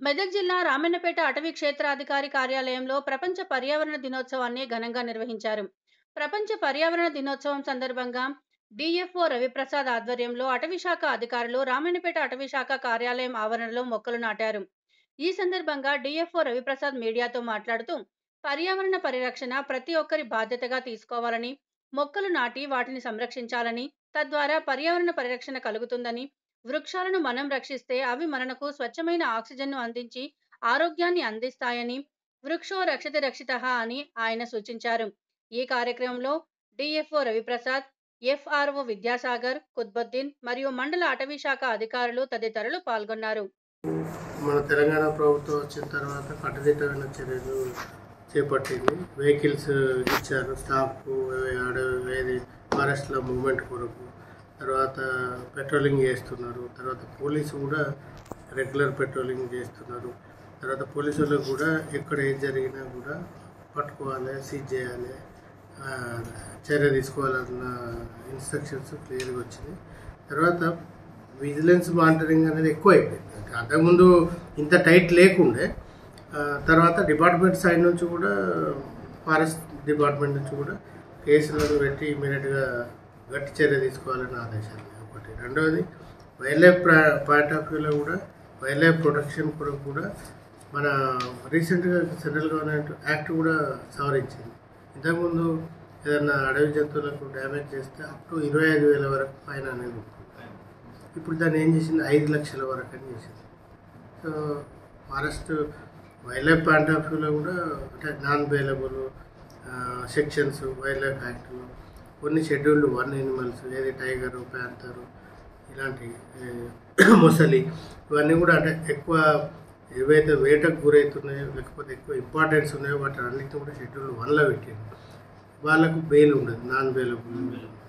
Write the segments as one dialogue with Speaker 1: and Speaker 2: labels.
Speaker 1: మెదక్ జిల్లా రామన్నపేట అటవీ క్షేత్రాధికారి కార్యాలయంలో ప్రపంచ పర్యావరణ దినోత్సవాన్ని ఘనంగా నిర్వహించారు ప్రపంచ పర్యావరణ దినోత్సవం సందర్భంగా డిఎఫ్ఓ రవిప్రసాద్ ఆధ్వర్యంలో అటవీ శాఖ అధికారులు రామన్నపేట అటవీ శాఖ కార్యాలయం ఆవరణలో మొక్కలు నాటారు ఈ సందర్భంగా డిఎఫ్ఓ రవిప్రసాద్ మీడియాతో మాట్లాడుతూ పర్యావరణ పరిరక్షణ ప్రతి ఒక్కరి బాధ్యతగా తీసుకోవాలని మొక్కలు నాటి వాటిని సంరక్షించాలని తద్వారా పర్యావరణ పరిరక్షణ కలుగుతుందని వృక్షాలను మనం రక్షిస్తే అవి మనకు స్వచ్ఛమైన ఆక్సిజన్ను అందించి ఆరోగ్యాన్ని అందిస్తాయని వృక్షో రక్షతి రక్షిత అని ఆయన సూచించారు ఈ కార్యక్రమంలో డిఎఫ్ఓ రవిప్రసాద్ ఎఫ్ఆర్ఓ విద్యాసాగర్ కుత్బుద్దీన్ మరియు మండల అటవీ శాఖ అధికారులు తదితరులు పాల్గొన్నారు
Speaker 2: మన తెలంగాణ ప్రభుత్వం వచ్చిన తర్వాత కట్టుదిట్టమైన చర్యలు చేపట్టింది వెహికల్స్ ఇచ్చారు స్టాఫ్ ఏది ఫారెస్ట్లో మూవ్మెంట్ కొరకు తర్వాత పెట్రోలింగ్ చేస్తున్నారు తర్వాత పోలీసు కూడా రెగ్యులర్ పెట్రోలింగ్ చేస్తున్నారు తర్వాత పోలీసు వాళ్ళు కూడా ఎక్కడ ఏది జరిగినా కూడా పట్టుకోవాలి సీజ్ చేయాలి ఆ, చర్య తీసుకోవాలన్న ఇన్స్ట్రక్షన్స్ క్లియర్గా వచ్చినాయి తర్వాత విజిలెన్స్ మానిటరింగ్ అనేది ఎక్కువ అయిపోయింది అంటే అంతకుముందు ఇంత టైట్ లేకుండే ఆ, తర్వాత డిపార్ట్మెంట్ సైడ్ నుంచి కూడా ఫారెస్ట్ డిపార్ట్మెంట్ నుంచి కూడా కేసులను పెట్టి ఇమీడియట్గా గట్టి చర్య తీసుకోవాలని ఆదేశాలు ఒకటి రెండవది వైల్డ్ లైఫ్ పాయింట్ ఆఫ్ వ్యూలో కూడా వైల్డ్ లైఫ్ ప్రొటెక్షన్ కొరకు కూడా మన రీసెంట్గా సెంట్రల్ గవర్నమెంట్ యాక్ట్ కూడా సవరించింది ఇంతకుముందు ఏదైనా అడవి జంతువులకు డ్యామేజ్ చేస్తే అప్ టు ఇరవై ఐదు వేల వరకు ఫైన్ అనేది ఉంటుంది ఇప్పుడు దాన్ని ఏం చేసింది ఐదు లక్షల వరకు అని చేసింది so forest wildlife point of వ్యూలో కూడా అంటే non bailable sections wildlife యాక్ట్లో కొన్ని షెడ్యూల్డ్ వన్ ఎనిమల్స్ ఏది టైగరు ప్యాంతరు ఇలాంటి ఏ, మొసలి ఇవన్నీ కూడా అంటే ఎక్కువ ఏవైతే వేటకు గురవుతున్నాయో లేకపోతే ఎక్కువ ఇంపార్టెన్స్ ఉన్నాయో వాటి అన్నిటిని కూడా షెడ్యూల్ వన్లో పెట్టారు వాళ్ళకు బెయిల్ ఉండదు నాన్ బెయిలబుల్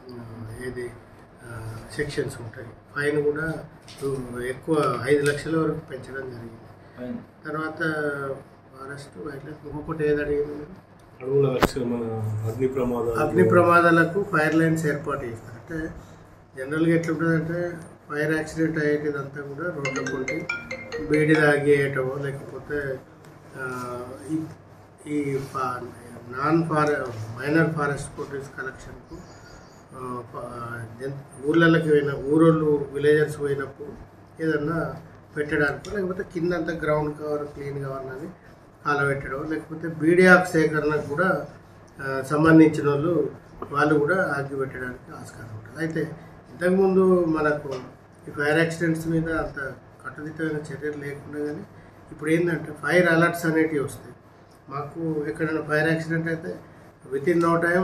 Speaker 2: ఏది సెక్షన్స్ ఉంటాయి ఫైన్ కూడా ఎక్కువ ఐదు లక్షల వరకు పెంచడం జరిగింది తర్వాత ఫారెస్ట్ వైల్డ్ లైఫ్ ఇంకొకటి ఏది అడిగింది మీరు?
Speaker 3: అడవుల రక్షణ మన అగ్ని ప్రమాదాలు
Speaker 2: అగ్ని ప్రమాదాలకు ఫైర్ లైన్స్ ఏర్పాటు చేస్తారు అంటే జనరల్గా ఎట్లుంటుందంటే ఫైర్ యాక్సిడెంట్ అయ్యేటిదంతా కూడా రోడ్ల పొంటి బీడి తాగేయటమో లేకపోతే ఆ, ఈ ఈ ఫా- నాన్ ఫారె మైనర్ ఫారెస్ట్ ప్రొడ్యూస్ కలెక్షన్కు ఆ, ఫా- జన్- ఊర్లలోకి పోయిన ఊరోళ్ళు విలేజర్స్ పోయినప్పుడు ఏదన్నా పెట్టడానికి లేకపోతే కిందంతా గ్రౌండ్ కవర్ క్లీన్ కావాలని కాలబెట్టడం లేకపోతే బీడియాక్ సేకరణకు కూడా ఆ, సంబంధించిన వాళ్ళు వాళ్ళు కూడా ఆగి పెట్టడానికి ఆస్కారం ఉంటుంది అయితే ఇంతకుముందు మనకు ఈ ఫైర్ యాక్సిడెంట్స్ మీద అంత కట్టుదిట్టమైన చర్యలు లేకుండా కానీ ఇప్పుడు ఏంటంటే ఫైర్ అలర్ట్స్ అనేటివి వస్తాయి మాకు ఎక్కడైనా ఫైర్ యాక్సిడెంట్ అయితే within no time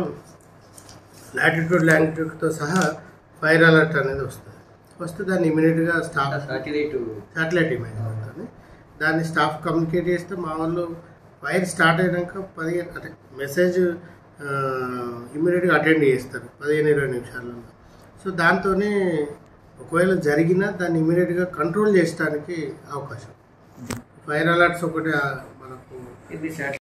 Speaker 2: latitude లాంగిట్యూడ్తో సహా ఫైర్ అలర్ట్ అనేది వస్తుంది వస్తే దాన్ని ఇమీడియట్గా స్టాప్
Speaker 4: సాటిలైట్
Speaker 2: శాటిలైట్ ఇమేజ్ ఉంటుంది దాన్ని స్టాఫ్ కమ్యూనికేట్ చేస్తే మా వాళ్ళు ఫైర్ స్టార్ట్ అయినాక పదిహేను అంటే మెసేజ్ ఇమీడియట్గా అటెండ్ చేస్తారు పదిహేను ఇరవై నిమిషాలలో సో దాంతోనే ఒకవేళ జరిగినా దాన్ని ఇమీడియట్గా కంట్రోల్ చేయడానికి అవకాశం ఫైర్ అలర్ట్స్ ఒకటి ఆ, మనకు
Speaker 4: ఇది